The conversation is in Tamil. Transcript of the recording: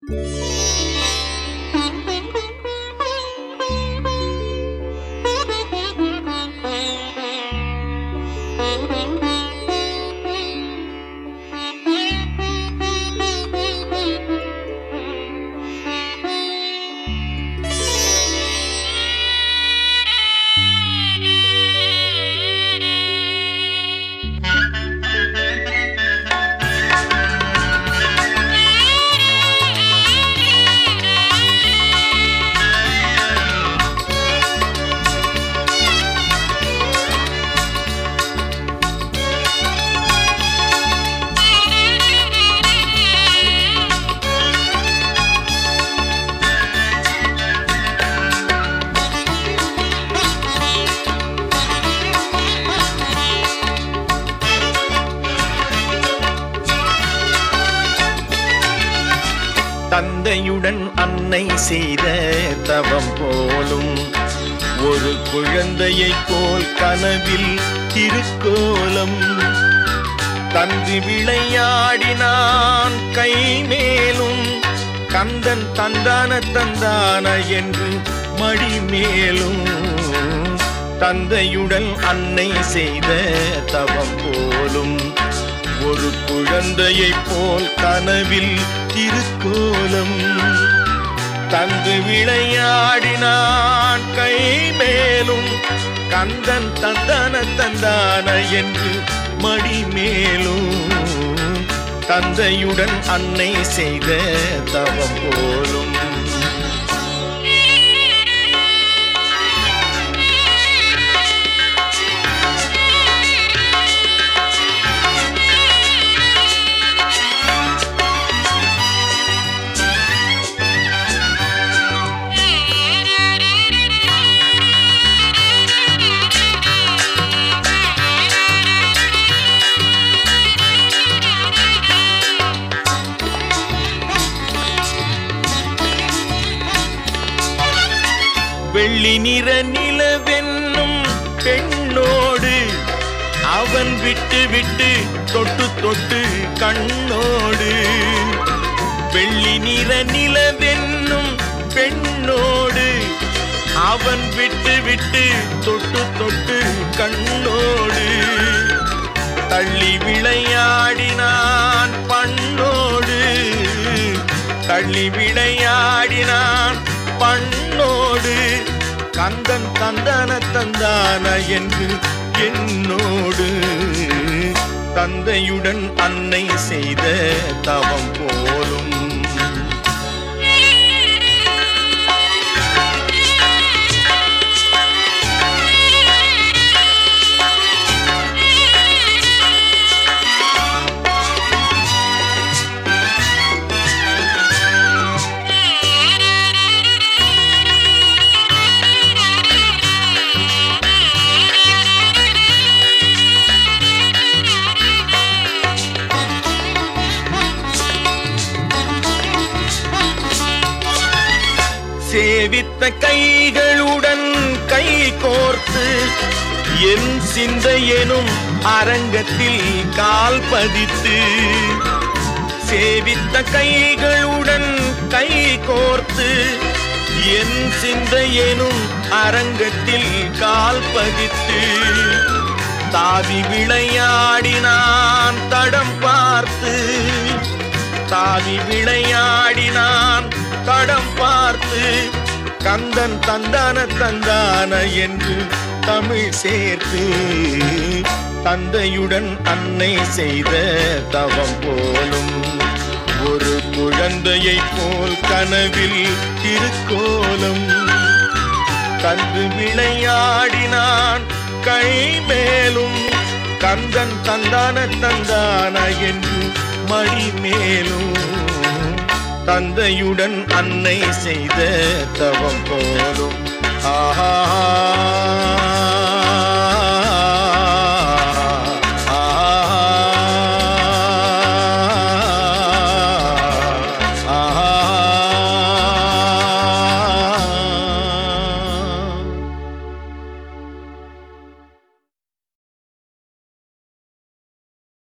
தந்தையுடன் அன்னை செய்த தவம் போலும் ஒரு குழந்தையைப் போல் கனவில் திருக்கோலம் தந்து விளையாடினான் கை மேலும் கந்தன் தந்தான தந்தான என்று மடி மேலும் தந்தையுடன் அன்னை செய்த தவம் போலும் ஒரு குழந்தையைப் போல் கனவில் திருக்கோலம் தந்து விளையாடினான் கை மேலும் கந்தன் தந்தான தந்தான என்று மடி மேலும் தந்தையுடன் அன்னை செய்த தவம் போலும் வெள்ளி நிற நிலவென்னும் பெண்ணோடு அவன் விட்டு விட்டு தொட்டு தொட்டு கண்ணோடு வெள்ளி நிற நிலவென்னும் பெண்ணோடு அவன் விட்டு விட்டு தொட்டு தொட்டு கண்ணோடு தள்ளி விளையாடினான் பண்ணோடு தள்ளி விளையாடினான் பண்ணோடு கந்தன் தந்தான தந்தான என்று என்னோடு தந்தையுடன் அன்னை செய்த தவம் போலும் சேவித்த கைகளுடன் கை கோர்த்து என் சிந்தையெனும் அரங்கத்தில் கால் பதித்து சேவித்த கைகளுடன் கை கோர்த்து என் சிந்தையெனும் அரங்கத்தில் கால் பதித்து தாவி விளையாடினான் தடம் பார்த்து தாவி விளையாடினான் தடம் பார்த்து கந்தன் தந்தான தந்தான என்று தமிழ் சேர்த்து தந்தையுடன் அன்னை செய்த தவம் போலும் ஒரு குழந்தையைப் போல் கனவில் திருக்கோலம் கந்து விளையாடினான் கை மேலும் கந்தன் தந்தான தந்தான என்று மடி மேலும் தந்தையுடன் அன்னை செய்த தவம் போலும் ஆஹா